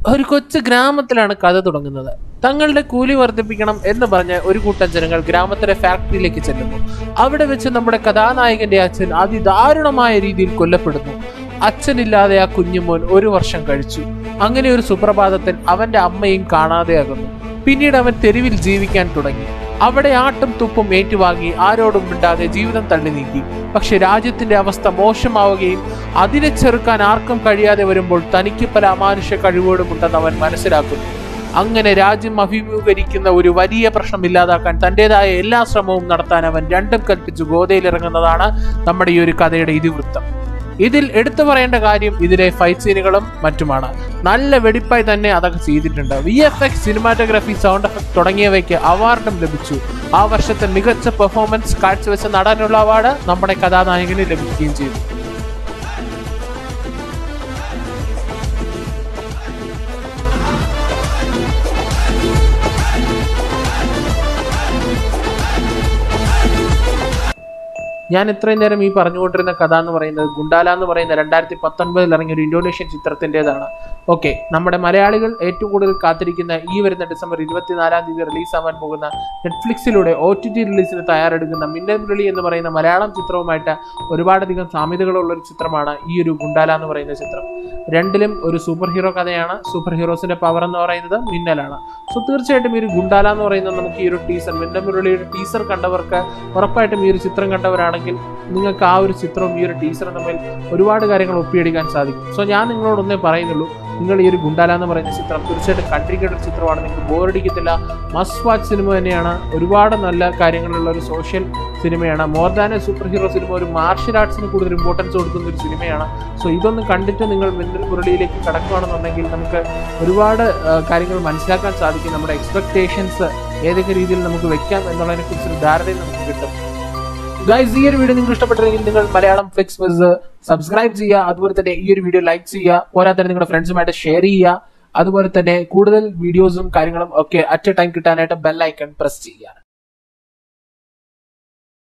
ഒരു കൊച്ചു ഗ്രാമത്തിലാണ് കഥ തുടങ്ങുന്നത് തങ്ങളുടെ കൂലി വർദ്ധിപ്പിക്കണം എന്ന് പറഞ്ഞ് ഒരു കൂട്ടം ജനങ്ങൾ ഗ്രാമത്തിലെ ഫാക്ടറിയിലേക്ക് ചെല്ലുന്നു അവിടെ വെച്ച് നമ്മുടെ കഥാനായകന്റെ അച്ഛൻ അതിദാരുണമായ രീതിയിൽ കൊല്ലപ്പെടുന്നു അച്ഛനില്ലാതെ ആ കുഞ്ഞുമോൻ ഒരു വർഷം കഴിച്ചു അങ്ങനെ ഒരു സുപ്രഭാതത്തിൽ അവന്റെ അമ്മയും കാണാതെയാകുന്നു പിന്നീട് അവൻ തെരുവിൽ ജീവിക്കാൻ തുടങ്ങി അവിടെ ആട്ടും തുപ്പും ഏറ്റുവാങ്ങി ആരോടും മിണ്ടാതെ ജീവിതം തള്ളി നീക്കി പക്ഷെ രാജ്യത്തിന്റെ അവസ്ഥ മോശമാവുകയും അതിനെ ചെറുക്കാൻ ആർക്കും കഴിയാതെ വരുമ്പോൾ തനിക്ക് പല അമാനുഷ്യ കഴിവുകളുമുണ്ടെന്ന് അവൻ മനസ്സിലാക്കുന്നു അങ്ങനെ രാജ്യം അഭിമുഖീകരിക്കുന്ന ഒരു വലിയ പ്രശ്നം ഇല്ലാതാക്കാൻ തൻ്റെതായ എല്ലാ ശ്രമവും നടത്താൻ അവൻ രണ്ടും കൽപ്പിച്ച് ഗോതയിലിറങ്ങുന്നതാണ് നമ്മുടെ ഈ ഒരു കഥയുടെ ഇതിവൃത്തം ഇതിൽ എടുത്തു പറയേണ്ട കാര്യം ഇതിലെ ഫൈറ്റ് സീനുകളും മറ്റുമാണ് നല്ല വെടിപ്പായി തന്നെ അതൊക്കെ ചെയ്തിട്ടുണ്ട് V F X cinematography sound effect തുടങ്ങിയവയ്ക്ക് അവാർഡും ലഭിച്ചു ആ വർഷത്തെ മികച്ച പെർഫോമൻസ് കാഴ്ചവെച്ച നടനുള്ള അവാർഡ് നമ്മുടെ കഥാനായകന് ലഭിക്കുകയും ചെയ്തു ഞാൻ ഇത്രയും നേരം ഈ പറഞ്ഞുകൊണ്ടിരുന്ന കഥ എന്ന് പറയുന്നത് ഗുണ്ടാല എന്ന് പറയുന്ന രണ്ടായിരത്തി പത്തൊൻപതിൽ ഇറങ്ങിയ ഒരു ഇന്തോനേഷ്യൻ ചിത്രത്തിൻ്റെതാണ് ഓക്കെ നമ്മുടെ മലയാളികൾ ഏറ്റവും കൂടുതൽ കാത്തിരിക്കുന്ന ഈ വരുന്ന ഡിസംബർ ഇരുപത്തിനാലാം തീയതി റിലീസാവാൻ പോകുന്ന നെറ്റ്ഫ്ലിക്സിലൂടെ ഒ ടി ടി റിലീസിന് തയ്യാറെടുക്കുന്ന മിന്നൽ മുരളി എന്ന് പറയുന്ന മലയാളം ചിത്രവുമായിട്ട് ഒരുപാടധികം സാമ്യതകളുള്ള ഒരു ചിത്രമാണ് ഈ ഒരു ഗുണ്ടാല എന്ന് പറയുന്ന ചിത്രം രണ്ടിലും ഒരു സൂപ്പർ ഹീറോ കഥയാണ് സൂപ്പർ ഹീറോസിന്റെ പവർ എന്ന് പറയുന്നത് മിന്നലാണ് സോ തീർച്ചയായിട്ടും ഈ ഒരു ഗുണ്ടാല എന്ന് പറയുന്നത് നമുക്ക് ഈ ഒരു ടീസർ മിന്നൽ മുരളിയുടെ ടീസർ കണ്ടവർക്ക് ഉറപ്പായിട്ടും ഈ ഒരു ചിത്രം കണ്ടവരാണെങ്കിൽ നിങ്ങൾക്ക് ആ ഒരു ചിത്രവും ഈ ഒരു ടീസറും തമ്മിൽ ഒരുപാട് കാര്യങ്ങൾ ഒപ്പിയെടുക്കാൻ സാധിക്കും സോ ഞാൻ നിങ്ങളോടൊന്നേ പറയുന്നുള്ളൂ നിങ്ങൾ ഈ ഒരു ഗുണ്ടാല എന്ന് പറയുന്ന ചിത്രം തീർച്ചയായിട്ടും കണ്ടിരിക്കേണ്ട ഒരു ചിത്രമാണ് നിങ്ങൾക്ക് ബോറടിക്കത്തില്ല മസ്റ്റ് വാച്ച് സിനിമ തന്നെയാണ് ഒരുപാട് നല്ല കാര്യങ്ങളുള്ള ഒരു സോഷ്യൽ സിനിമയാണ് more than a super hero സിനിമ ഒരു മാർഷ്യൽ ആർട്സിന് കൂടുതൽ ഇമ്പോർട്ടൻസ് കൊടുക്കുന്ന ഒരു സിനിമയാണ് സോ ഇതൊന്ന് കണ്ടിട്ട് നിങ്ങൾ മിന്നൽ മുരളിയിലേക്ക് കടക്കുകയാണെന്നുണ്ടെങ്കിൽ നമുക്ക് ഒരുപാട് ആ, കാര്യങ്ങൾ മനസ്സിലാക്കാൻ സാധിക്കും നമ്മുടെ എക്സ്പെക്ടേഷൻസ് ഏതൊക്കെ രീതിയിൽ നമുക്ക് വെക്കാം എന്നുള്ളതിനെ കുറിച്ചൊരു ധാരണയും നമുക്ക് കിട്ടും ഗൈസ് ഈ ഒരു വീഡിയോ നിങ്ങൾക്ക് ഇഷ്ടപ്പെട്ടെങ്കിൽ നിങ്ങൾ മലയാളം ഫ്ലിക്സ് ബസ് സബ്സ്ക്രൈബ് ചെയ്യുക അതുപോലെ തന്നെ ഈ ഒരു വീഡിയോ ലൈക്ക് ചെയ്യുക പോരാതെ തന്നെ നിങ്ങളുടെ ഫ്രണ്ട്സുമായിട്ട് ഷെയർ ചെയ്യുക അതുപോലെ തന്നെ കൂടുതൽ വീഡിയോസും കാര്യങ്ങളും ഒക്കെ അറ്റ് എ ടൈം കിട്ടാനായിട്ട് ബെൽ ഐക്കൺ പ്രസ് ചെയ്യുക